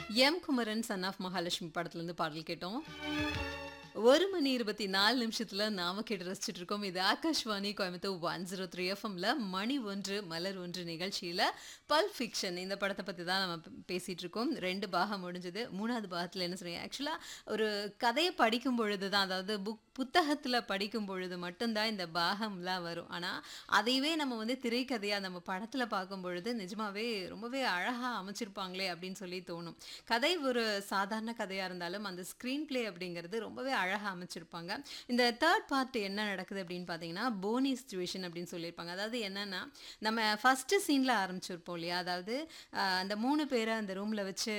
M Kumaran son of Mahalakshmi படத்துலேருந்து பாடல் கேட்டோம் ஒரு மணி இருபத்தி நாலு நிமிஷத்துல நாம கேட்டு ரசிச்சுட்டு இருக்கோம் இது Akashvani Coimbatore one zero three எஃப்எம்ல மணி ஒன்று மலர் ஒன்று நிகழ்ச்சியில பல் ஃபிக்ஷன் இந்த படத்தை பத்தி தான் நம்ம பே- பேசிட்டு இருக்கோம் ரெண்டு பாகம் முடிஞ்சது மூணாவது பாகத்துல என்ன சொல்றீங்க ஆக்சுவலா ஒரு கதையை படிக்கும் பொழுது தான் அதாவது புக் புத்தகத்துல படிக்கும் பொழுது மட்டும்தான் இந்த பாகம்லாம் வரும் ஆனா அதையவே நம்ம வந்து திரைக்கதையா நம்ம படத்துல பார்க்கும் பொழுது நிஜமாவே ரொம்பவே அழகா அமைச்சிருப்பாங்களே அப்படின்னு சொல்லி தோணும் கதை ஒரு சாதாரண கதையா இருந்தாலும் அந்த ஸ்க்ரீன் பிளே அப்படிங்கிறது ரொம்பவே அழகா அமைச்சிருப்பாங்க இந்த தேர்ட் பார்ட் என்ன நடக்குது அப்படின்னு பார்த்தீங்கன்னா போனி சுச்சுவேஷன் அப்படின்னு சொல்லியிருப்பாங்க அதாவது என்னன்னா நம்ம ஃபர்ஸ்ட் சீன்ல ஆரம்பிச்சிருப்போம் இல்லையா அதாவது அஹ், அந்த மூணு பேரை அந்த ரூம்ல வச்சு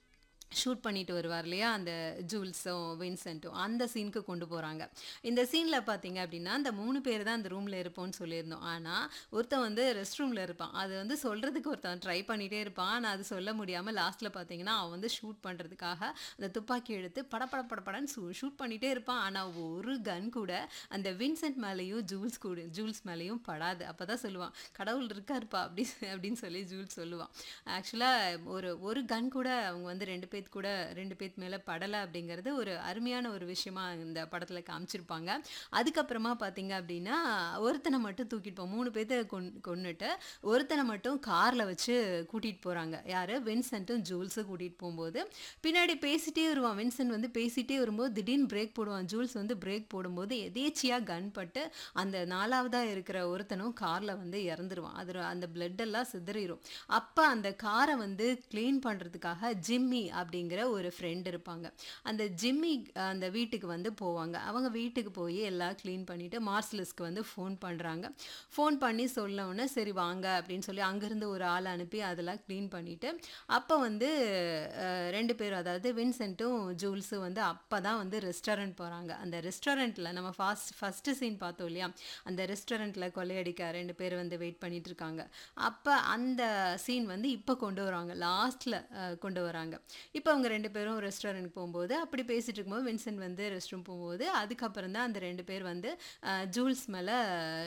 ஷூட் பண்ணிட்டு வருவார் இல்லையா அந்த ஜூல்ஸும் வின்சென்ட்டும் அந்த சீனுக்கு கொண்டு போகிறாங்க இந்த சீனில் பார்த்தீங்க அப்படின்னா அந்த மூணு பேர் தான் அந்த ரூமில் இருப்போம்னு சொல்லியிருந்தோம் ஆனால் ஒருத்தன் வந்து ரெஸ்ட் ரூமில் இருப்பான் அது வந்து சொல்கிறதுக்கு ஒருத்தன் ட்ரை பண்ணிகிட்டே இருப்பான் ஆனால் அது சொல்ல முடியாமல் லாஸ்ட்டில் பார்த்தீங்கன்னா அவன் வந்து ஷூட் பண்ணுறதுக்காக அந்த துப்பாக்கி எடுத்து படபட படபடன்னு ஷூ ஷூட் பண்ணிகிட்டே இருப்பான் ஆனால் ஒரு கன் கூட அந்த வின்சென்ட் மேலேயும் ஜூல்ஸ் கூட ஜூல்ஸ் மேலேயும் படாது அப்போ தான் சொல்லுவான் கடவுள் இருக்காருப்பா அப்படி அப்படின்னு சொல்லி ஜூல்ஸ் சொல்லுவான் ஆக்சுவலாக ஒரு ஒரு கன் கூட அவங்க வந்து ரெண்டு பேர்த்து கூட ரெண்டு பேர்த்து மேலே படலை அப்படிங்கிறது ஒரு அருமையான ஒரு விஷயமா இந்த படத்தில் காமிச்சிருப்பாங்க அதுக்கப்புறமா பார்த்தீங்க அப்படின்னா ஒருத்தனை மட்டும் தூக்கிட்டு போ மூணு பேர்த்த கொன் கொன்னுட்டு ஒருத்தனை மட்டும் காரில் வச்சு கூட்டிகிட்டு போகிறாங்க யார் வின்சென்ட்டும் ஜூல்ஸும் கூட்டிகிட்டு போகும்போது பின்னாடி பேசிட்டே வருவான் வின்சென்ட் வந்து பேசிட்டே வரும்போது திடீர்னு பிரேக் போடுவான் ஜூல்ஸ் வந்து பிரேக் போடும்போது எதேச்சியாக கன் பட்டு அந்த நாலாவதாக இருக்கிற ஒருத்தனும் காரில் வந்து இறந்துருவான் அது அந்த blood எல்லாம் சிதறிடும் அப்போ அந்த காரை வந்து க்ளீன் பண்ணுறதுக்காக ஜிம்மி அப்படிங்கிற ஒரு ஃப்ரெண்ட் இருப்பாங்க அந்த ஜிம்மி அஹ், அந்த வீட்டுக்கு வந்து போவாங்க அவங்க வீட்டுக்கு போய் எல்லாம் க்ளீன் பண்ணிவிட்டு மார்சலஸ்க்கு வந்து ஃபோன் பண்ணுறாங்க ஃபோன் பண்ணி சொல்ல உடனே சரி வாங்க அப்படின்னு சொல்லி அங்கேருந்து ஒரு ஆள் அனுப்பி அதெல்லாம் க்ளீன் பண்ணிவிட்டு அப்போ வந்து அஹ், ரெண்டு பேரும் அதாவது வின்சென்ட்டும் ஜூல்ஸும் வந்து அப்போ தான் வந்து ரெஸ்டாரண்ட் போகிறாங்க அந்த ரெஸ்டாரண்ட்டில் நம்ம ஃபாஸ்ட் ஃபஸ்ட்டு சீன் பார்த்தோம் இல்லையா அந்த ரெஸ்டாரண்ட்டில் கொள்ளையடிக்க ரெண்டு பேர் வந்து வெயிட் பண்ணிட்டு இருக்காங்க அப்போ அந்த சீன் வந்து இப்போ கொண்டு வராங்க லாஸ்ட்டில் கொண்டு வராங்க இப்போ அவங்க ரெண்டு பேரும் ரெஸ்டாரண்ட் போகும்போது அப்படி பேசிட்டு இருக்கும்போது வின்சென்ட் வந்து ரெஸ்ட் ரூம் போகும்போது அதுக்கப்புறம் தான் அந்த ரெண்டு பேர் வந்து அஹ், ஜூல்ஸ் மேலே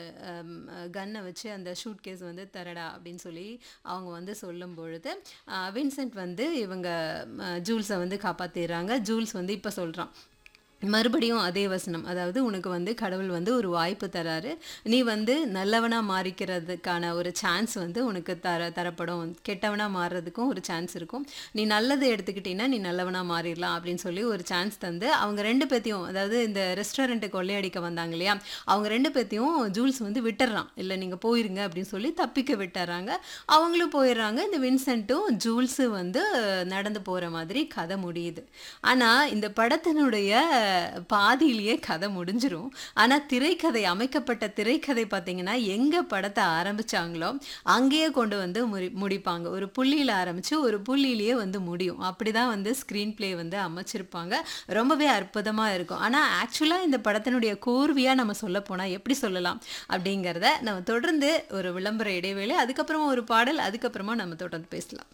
கன்னை வச்சு அந்த ஷூட் கேஸ் வந்து தரடா அப்படின்னு சொல்லி அவங்க வந்து சொல்லும் பொழுது அஹ், வின்சென்ட் வந்து இவங்க அஹ், ஜூல்ஸை வந்து காப்பாற்றிடுறாங்க ஜூல்ஸ் வந்து இப்போ சொல்கிறான் மறுபடியும் அதே வசனம் அதாவது உனக்கு வந்து கடவுள் வந்து ஒரு வாய்ப்பு தராரு நீ வந்து நல்லவனா மாறிக்கிறதுக்கான ஒரு சான்ஸ் வந்து உனக்கு தர தரப்படும் கெட்டவனா மாறுறதுக்கும் ஒரு சான்ஸ் இருக்கும் நீ நல்லதை எடுத்துக்கிட்டீங்கன்னா நீ நல்லவனா மாறிடலாம் அப்படின்னு சொல்லி ஒரு சான்ஸ் தந்து அவங்க ரெண்டு பேத்தையும் அதாவது இந்த ரெஸ்டாரண்ட்டை கொள்ளையடிக்க வந்தாங்க இல்லையா அவங்க ரெண்டு பேத்தையும் ஜூல்ஸ் வந்து விட்டுறான் இல்லை நீங்கள் போயிருங்க அப்படின்னு சொல்லி தப்பிக்க விட்டுறாங்க அவங்களும் போயிடுறாங்க இந்த வின்சென்ட்டும் ஜூல்ஸு வந்து நடந்து போகிற மாதிரி கதை முடியுது ஆனால் இந்த படத்தினுடைய பாதியிலேயே கதை முடிஞ்சிரும் ஆனால் திரைக்கதை அமைக்கப்பட்ட திரைக்கதை பார்த்தீங்கன்னா எங்கே படத்தை ஆரம்பிச்சாங்களோ அங்கேயே கொண்டு வந்து முடி முடிப்பாங்க ஒரு புள்ளியில் ஆரம்பித்து ஒரு புள்ளியிலேயே வந்து முடியும் அப்படி தான் வந்து ஸ்க்ரீன் ப்ளே வந்து அமைச்சிருப்பாங்க ரொம்பவே அற்புதமாக இருக்கும் ஆனால் ஆக்சுவலாக இந்த படத்தினுடைய கோர்வையாக நம்ம சொல்ல போனால் எப்படி சொல்லலாம் அப்படிங்கிறத நம்ம தொடர்ந்து ஒரு விளம்பர இடைவேளை அதுக்கப்புறமா ஒரு பாடல் அதுக்கப்புறமா நம்ம தொடர்ந்து பேசலாம்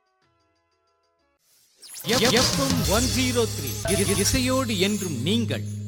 எஃப்எம் ஒன் ஜீரோ த்ரீ இசையோடு என்றும் நீங்கள்